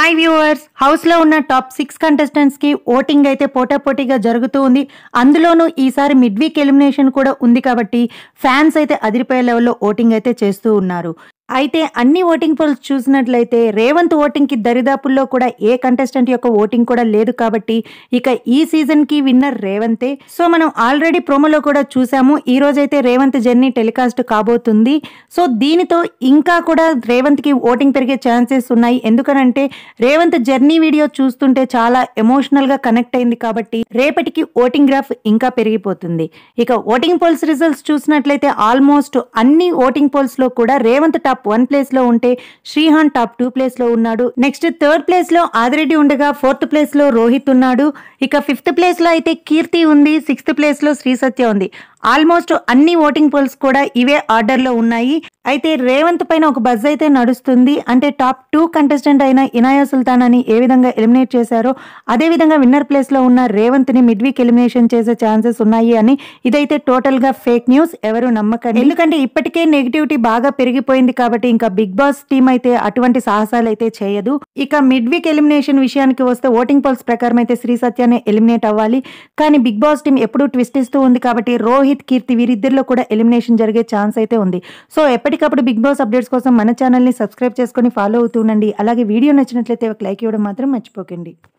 hi viewers హౌస్లో ఉన్న top six కంటెస్టెంట్స్కి voting అయితే పోటాపోటీగా జరుగుతూ ఉంది అందులోనూ ఈసారి మిడ్ వీక్ ఎలిమినేషన్ కూడా ఉంది కాబట్టి ఫ్యాన్స్ అయితే అదిరిపోయే లెవెల్లో ఓటింగ్ అయితే చేస్తూ ఉన్నారు అయితే అన్ని ఓటింగ్ పోల్స్ చూసినట్లయితే రేవంత్ ఓటింగ్కి దరిదాపుల్లో కూడా ఏ కంటెస్టెంట్ యొక్క ఓటింగ్ కూడా లేదు కాబట్టి ఇక ఈ సీజన్కి విన్నర్ రేవంతే సో మనం ఆల్రెడీ ప్రోమోలో కూడా చూసాము ఈ రోజైతే రేవంత్ జర్నీ టెలికాస్ట్ కాబోతుంది సో దీనితో ఇంకా కూడా రేవంత్కి ఓటింగ్ పెరిగే ఛాన్సెస్ ఉన్నాయి ఎందుకనంటే రేవంత్ జర్నీ వీడియో చూస్తుంటే చాలా ఎమోషనల్గా కనెక్ట్ అయింది కాబట్టి రేపటికి ఓటింగ్ గ్రాఫ్ ఇంకా పెరిగిపోతుంది ఇక ఓటింగ్ పోల్స్ రిజల్ట్స్ చూసినట్లయితే ఆల్మోస్ట్ అన్ని ఓటింగ్ పోల్స్ లో కూడా రేవంత్ టాప్ వన్ ప్లేస్ లో ఉంటే శ్రీహాన్ టాప్ టూ ప్లేస్ లో ఉన్నాడు నెక్స్ట్ థర్డ్ ప్లేస్ లో ఆదిరెడ్డి ఉండగా ఫోర్త్ ప్లేస్ లో రోహిత్ ఉన్నాడు ఇక ఫిఫ్త్ ప్లేస్ లో అయితే కీర్తి ఉంది సిక్స్త్ ప్లేస్ లో శ్రీ సత్య ఉంది ఆల్మోస్ట్ అన్ని ఓటింగ్ పోల్స్ కూడా ఇవే ఆర్డర్ లో ఉన్నాయి అయితే రేవంత్ పైన ఒక బజ్ అయితే నడుస్తుంది అంటే టాప్ టూ కంటెస్టెంట్ అయిన ఇనాయా సుల్తాన్ అని ఏ విధంగా ఎలిమినేట్ చేశారో అదే విధంగా విన్నర్ ప్లేస్ లో ఉన్న రేవంత్ ని మిడ్ వీక్ ఎలిమినేషన్ చేసే ఛాన్సెస్ ఉన్నాయి అని ఇదైతే టోటల్ గా ఫేక్ న్యూస్ ఎవరు నమ్మకండి ఎందుకంటే ఇప్పటికే నెగిటివిటీ బాగా పెరిగిపోయింది కాబట్టి ఇంకా బిగ్ బాస్ టీం అయితే అటువంటి సాహసాలు అయితే చేయదు ఇక మిడ్ వీక్ ఎలిమినేషన్ విషయానికి వస్తే ఓటింగ్ పోల్స్ ప్రకారం అయితే శ్రీ సత్యానే ఎలిమినేట్ అవ్వాలి కానీ బిగ్ బాస్ టీం ఎప్పుడూ ట్విస్ట్ ఇస్తూ ఉంది కాబట్టి రోహిత్ కీర్తి వీరిద్దరిలో కూడా ఎలిమినేషన్ జరిగే ఛాన్స్ అయితే ఉంది సో ఎప్పటికప్పుడు బిగ్ బాస్ అప్డేట్స్ కోసం మన ఛానల్ని సబ్స్క్రైబ్ చేసుకొని ఫాలో అవుతూ ఉండండి అలాగే వీడియో నచ్చినట్లయితే ఒక లైక్ ఇవ్వడం మాత్రం మర్చిపోకండి